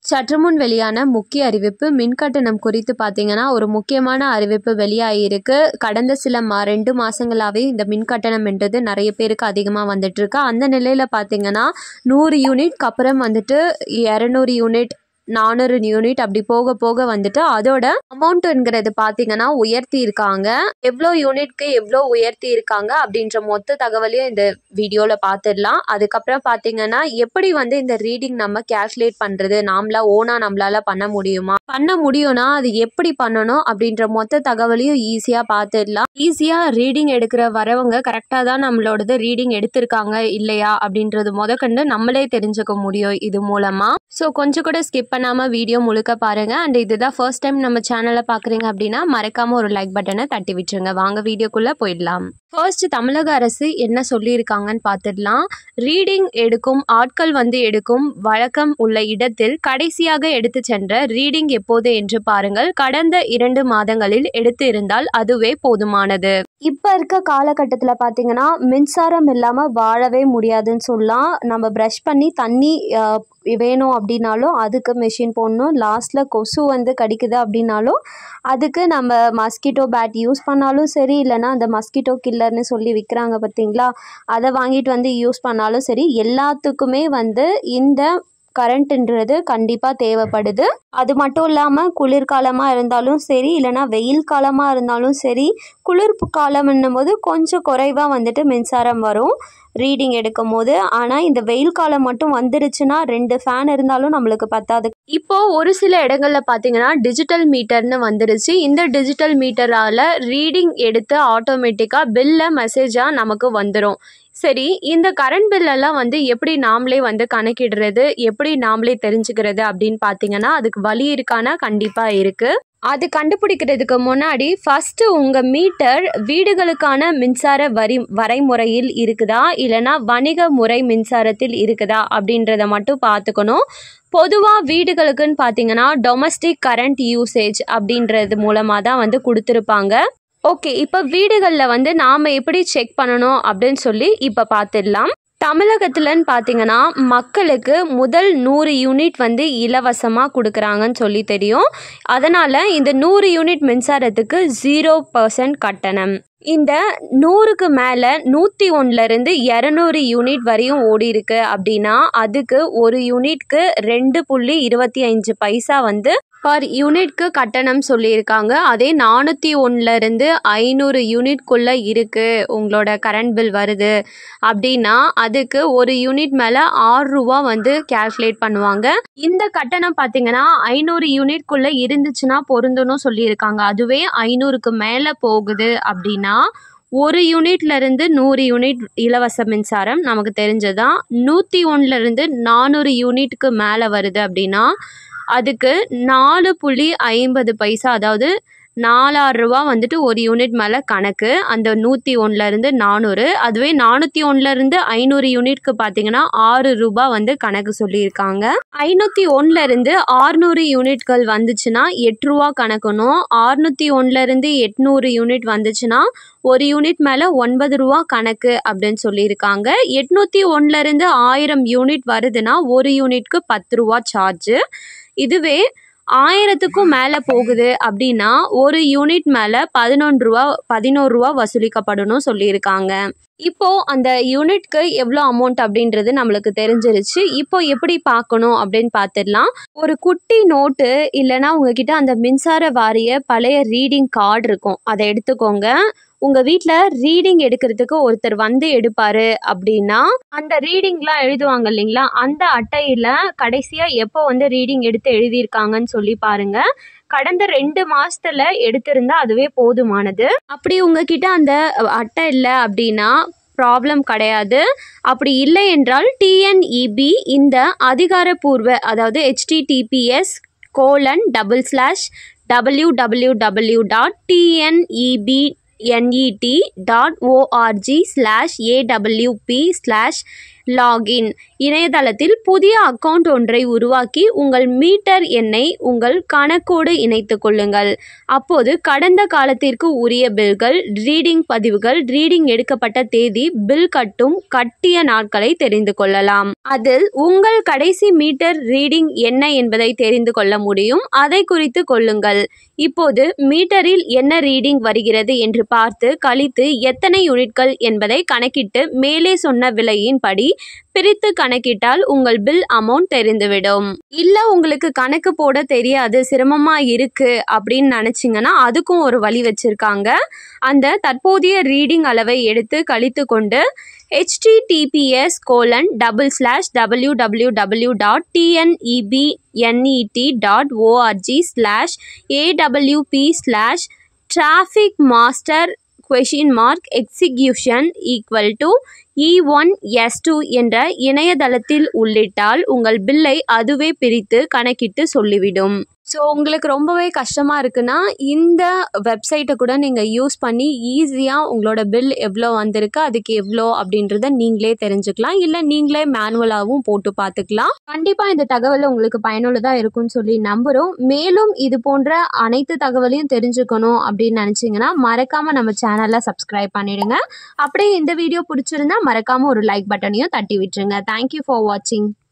சற்று முன் வெளியான முக்கிய அறிவிப்பு மின்கட்டணம் குறித்து பார்த்தீங்கன்னா ஒரு முக்கியமான அறிவிப்பு வெளியாகிருக்கு கடந்த சில மா ரெண்டு மாதங்களாகவே இந்த மின்கட்டணம் என்றது நிறைய பேருக்கு அதிகமாக வந்துட்டு இருக்கு அந்த நிலையில் பார்த்தீங்கன்னா நூறு யூனிட்க்கு அப்புறம் வந்துட்டு இரநூறு யூனிட் நானூறு யூனிட் அப்படி போக போக வந்துட்டு அதோட அமௌண்ட்டுங்கிறது பார்த்தீங்கன்னா உயர்த்தி இருக்காங்க எவ்வளோ யூனிட்க்கு எவ்வளோ உயர்த்தி இருக்காங்க அப்படின்ற மொத்த தகவலையும் இந்த வீடியோவில் பார்த்துடலாம் அதுக்கப்புறம் பார்த்தீங்கன்னா எப்படி வந்து இந்த ரீடிங் நம்ம கேல்குலேட் பண்ணுறது நாமளா ஓனாக நம்மளால பண்ண முடியுமா பண்ண முடியும்னா அது எப்படி பண்ணணும் அப்படின்ற மொத்த தகவலையும் ஈஸியாக பார்த்துடலாம் ஈஸியாக ரீடிங் எடுக்கிற வரவங்க கரெக்டாக தான் நம்மளோடது ரீடிங் எடுத்திருக்காங்க இல்லையா அப்படின்றது முதற்கண்டு நம்மளே தெரிஞ்சுக்க முடியும் இது மூலமாக ஸோ கொஞ்சம் கூட ஸ்கிப் பண்ணாமல் வீடியோ முழுக்க பாருங்கள் அண்ட் இதுதான் ஃபர்ஸ்ட் டைம் நம்ம சேனலை பார்க்குறீங்க அப்படின்னா மறக்காமல் ஒரு லைக் பட்டனை தட்டி விட்டுருங்க வாங்க வீடியோக்குள்ளே போயிடலாம் ஃபர்ஸ்ட் தமிழக அரசு என்ன சொல்லியிருக்காங்கன்னு பார்த்துடலாம் ரீடிங் எடுக்கும் ஆட்கள் வந்து எடுக்கும் வழக்கம் உள்ள இடத்தில் கடைசியாக எடுத்து சென்ற ரீடிங் எப்போது என்று பாருங்கள் கடந்த இரண்டு மாதங்களில் எடுத்து இருந்தால் அதுவே போதுமானது இப்போ இருக்க காலகட்டத்தில் பார்த்தீங்கன்னா மின்சாரம் இல்லாமல் வாழவே முடியாதுன்னு சொல்லலாம் நம்ம ப்ரஷ் பண்ணி தண்ணி அஹ், வேணும் அப்படின்னாலும் அதுக்கு மெஷின் போடணும் லாஸ்ட்டில் கொசு வந்து கடிக்குது அப்படின்னாலும் அதுக்கு நம்ம மஸ்கிட்டோ பேட் யூஸ் பண்ணாலும் சரி இல்லைன்னா அந்த மஸ்கிட்டோ கில்லர்னு சொல்லி விற்கிறாங்க பார்த்தீங்களா அதை வாங்கிட்டு வந்து யூஸ் பண்ணாலும் சரி எல்லாத்துக்குமே வந்து இந்த கரண்ட்டுன்றது கண்டிப்பாக தேவைப்படுது அது மட்டும் இல்லாமல் குளிர்காலமாக இருந்தாலும் சரி இல்லைன்னா வெயில் காலமாக இருந்தாலும் சரி குளிர்ப்பு காலம்ன்னும் போது கொஞ்சம் குறைவாக வந்துட்டு மின்சாரம் வரும் ரீடிங் எடுக்கும் போது ஆனால் இந்த வெயில் காலம் மட்டும் வந்துருச்சுன்னா ரெண்டு ஃபேன் இருந்தாலும் நம்மளுக்கு பத்தாது இப்போ ஒரு சில இடங்கள்ல பார்த்தீங்கன்னா டிஜிட்டல் மீட்டர்னு வந்துருச்சு இந்த டிஜிட்டல் மீட்டரால் ரீடிங் எடுத்து ஆட்டோமேட்டிக்காக பில்ல மெசேஜாக நமக்கு வந்துடும் சரி இந்த கரண்ட் பில்லெல்லாம் வந்து எப்படி நாமளே வந்து கணக்கிடுறது எப்படி நாமளே தெரிஞ்சுக்கிறது அப்படின்னு பார்த்தீங்கன்னா அதுக்கு வழி இருக்கானா கண்டிப்பாக இருக்குது அது கண்டுபிடிக்கிறதுக்கு முன்னாடி ஃபஸ்ட்டு உங்கள் மீட்டர் வீடுகளுக்கான மின்சார வரி வரைமுறையில் இருக்குதா இல்லைனா வணிக முறை மின்சாரத்தில் இருக்குதா அப்படின்றத மட்டும் பார்த்துக்கணும் பொதுவாக வீடுகளுக்குன்னு பார்த்தீங்கன்னா டொமஸ்டிக் கரண்ட் யூசேஜ் அப்படின்றது மூலமாக தான் வந்து கொடுத்துருப்பாங்க ஓகே இப்போ வீடுகளில் வந்து நாம் எப்படி செக் பண்ணணும் அப்படின்னு சொல்லி இப்போ பார்த்துடலாம் தமிழகத்துலன்னு பார்த்தீங்கன்னா மக்களுக்கு முதல் நூறு யூனிட் வந்து இலவசமாக கொடுக்குறாங்கன்னு சொல்லி தெரியும் அதனால் இந்த நூறு யூனிட் மின்சாரத்துக்கு ஜீரோ பர்சன்ட் கட்டணம் இந்த நூறுக்கு மேலே நூற்றி ஒன்றுலேருந்து இரநூறு யூனிட் வரையும் ஓடி இருக்கு அப்படின்னா அதுக்கு ஒரு யூனிட்க்கு ரெண்டு புள்ளி இருபத்தி அஞ்சு பைசா வந்து பர் யூனிட்க்கு கட்டணம் சொல்லியிருக்காங்க அதே நானூற்றி ஒன்றுலேருந்து ஐநூறு யூனிட்குள்ளே இருக்குது உங்களோட கரண்ட் பில் வருது அப்படின்னா அதுக்கு ஒரு யூனிட் மேலே ஆறு ரூபா வந்து கேல்குலேட் பண்ணுவாங்க இந்த கட்டணம் பார்த்தீங்கன்னா ஐநூறு யூனிட்குள்ளே இருந்துச்சுன்னா பொருந்தணும் சொல்லியிருக்காங்க அதுவே ஐநூறுக்கு மேலே போகுது அப்படின்னா ஒரு யூனிட்ல இருந்து நூறு யூனிட் இலவச மின்சாரம் நமக்கு தெரிஞ்சதான் நூற்றி ஒன்றுலேருந்து நானூறு யூனிட்டுக்கு மேலே வருது அப்படின்னா அதுக்கு நாலு புள்ளி ஐம்பது பைசா அதாவது நாலாயிரம் ரூபா வந்துட்டு ஒரு யூனிட் மேலே கணக்கு அந்த நூற்றி ஒன்றுலேருந்து நானூறு அதுவே நானூற்றி ஒன்றுலேருந்து ஐநூறு யூனிட்க்கு பார்த்தீங்கன்னா ஆறு ரூபா வந்து கணக்கு சொல்லியிருக்காங்க ஐநூற்றி ஒன்றுலேருந்து ஆறுநூறு யூனிட்கள் வந்துச்சுன்னா எட்டு ரூபா கணக்கணும் ஆறுநூற்றி ஒன்றுலேருந்து எட்நூறு யூனிட் வந்துச்சுன்னா ஒரு யூனிட் மேலே ஒன்பது ரூபா கணக்கு அப்படின்னு சொல்லியிருக்காங்க எட்நூற்றி ஒன்றுலேருந்து ஆயிரம் யூனிட் வருதுன்னா ஒரு யூனிட்க்கு பத்து ரூபா சார்ஜு இதுவே ஆயிரத்துக்கும் மேலே போகுது அப்படின்னா ஒரு யூனிட் மேலே பதினொன்று ரூபா பதினோரு ரூபா வசூலிக்கப்படணும் சொல்லியிருக்காங்க இப்போ அந்த யூனிட்க்கு எவ்வளோ அமௌண்ட் அப்படின்றது நம்மளுக்கு தெரிஞ்சிருச்சு இப்போ எப்படி பார்க்கணும் அப்படின்னு பார்த்துடலாம் ஒரு குட்டி நோட்டு இல்லைன்னா உங்ககிட்ட அந்த மின்சார வாரிய பழைய ரீடிங் கார்டு இருக்கும் அதை எடுத்துக்கோங்க உங்க வீட்டில் ரீடிங் எடுக்கிறதுக்கு ஒருத்தர் வந்து எடுப்பாரு அப்படின்னா அந்த ரீடிங்லாம் எழுதுவாங்க இல்லைங்களா அந்த அட்டையில கடைசியா எப்போ வந்து ரீடிங் எடுத்து எழுதியிருக்காங்கன்னு சொல்லி பாருங்க கடந்த ரெண்டு மாசத்துல எடுத்திருந்தா அதுவே போதுமானது அப்படி உங்ககிட்ட அந்த அட்டை இல்லை அப்படின்னா ப்ராப்ளம் கிடையாது அப்படி இல்லை என்றால் டிஎன்இபி இந்த அதிகாரப்பூர்வ அதாவது HTTPS colon double slash W W W dot TNEB NET dot ORG slash AWP slash login இணையதளத்தில் புதிய அக்கவுண்ட் ஒன்றை உருவாக்கி உங்கள் மீட்டர் எண்ணை உங்கள் கணக்கோடு இணைத்து கொள்ளுங்கள் அப்போது கடந்த காலத்திற்கு உரிய பில்கள் ரீடிங் பதிவுகள் ரீடிங் எடுக்கப்பட்ட தேதி பில் கட்டும் கட்டிய நாட்களை தெரிந்து கொள்ளலாம் அதில் உங்கள் கடைசி மீட்டர் ரீடிங் என்ன என்பதை தெரிந்து கொள்ள முடியும் அதை குறித்து கொள்ளுங்கள் இப்போது மீட்டரில் என்ன ரீடிங் வருகிறது என்று பார்த்து கழித்து எத்தனை யூனிட்கள் என்பதை கணக்கிட்டு மேலே சொன்ன விலையின்படி பிரித்து கணக்கிட்டால் உங்கள் பில் அமௌண்ட் தெரிந்துவிடும் இல்லை உங்களுக்கு கணக்கு போட தெரியாது சிரமமாக இருக்கு அப்படின்னு நினச்சிங்கன்னா அதுக்கும் ஒரு வழி வச்சுருக்காங்க அந்த தற்போதைய ரீடிங் அளவை எடுத்து கழித்து கொண்டு HTTPS colon double slash W W W dot TNEB NET dot ORG slash AWP slash traffic master question mark execution equal to E one S two என்ற இணையதளத்தில் உள்ளிட்டால் உங்கள் பில்லை அதுவே பிரித்து கணக்கிட்டு சொல்லிவிடும் ஸோ உங்களுக்கு ரொம்பவே கஷ்டமாக இருக்குன்னா இந்த வெப்சைட்டை கூட நீங்கள் யூஸ் பண்ணி ஈஸியாக உங்களோட பில் எவ்வளோ வந்திருக்கு அதுக்கு எவ்வளோ அப்படின்றத நீங்களே தெரிஞ்சுக்கலாம் இல்லை நீங்களே மேனுவலாகவும் போட்டு பார்த்துக்கலாம் கண்டிப்பாக இந்த தகவல் உங்களுக்கு பயனுள்ளதாக இருக்கும்னு சொல்லி நம்புகிறோம் மேலும் இது போன்ற அனைத்து தகவலையும் தெரிஞ்சுக்கணும் அப்படின்னு நினச்சிங்கன்னா மறக்காமல் நம்ம சேனலை சப்ஸ்கிரைப் பண்ணிடுங்க அப்படியே இந்த வீடியோ பிடிச்சிருந்தா மறக்காமல் ஒரு லைக் பட்டனையும் தட்டி விட்டுருங்க தேங்க்யூ ஃபார் வாட்சிங்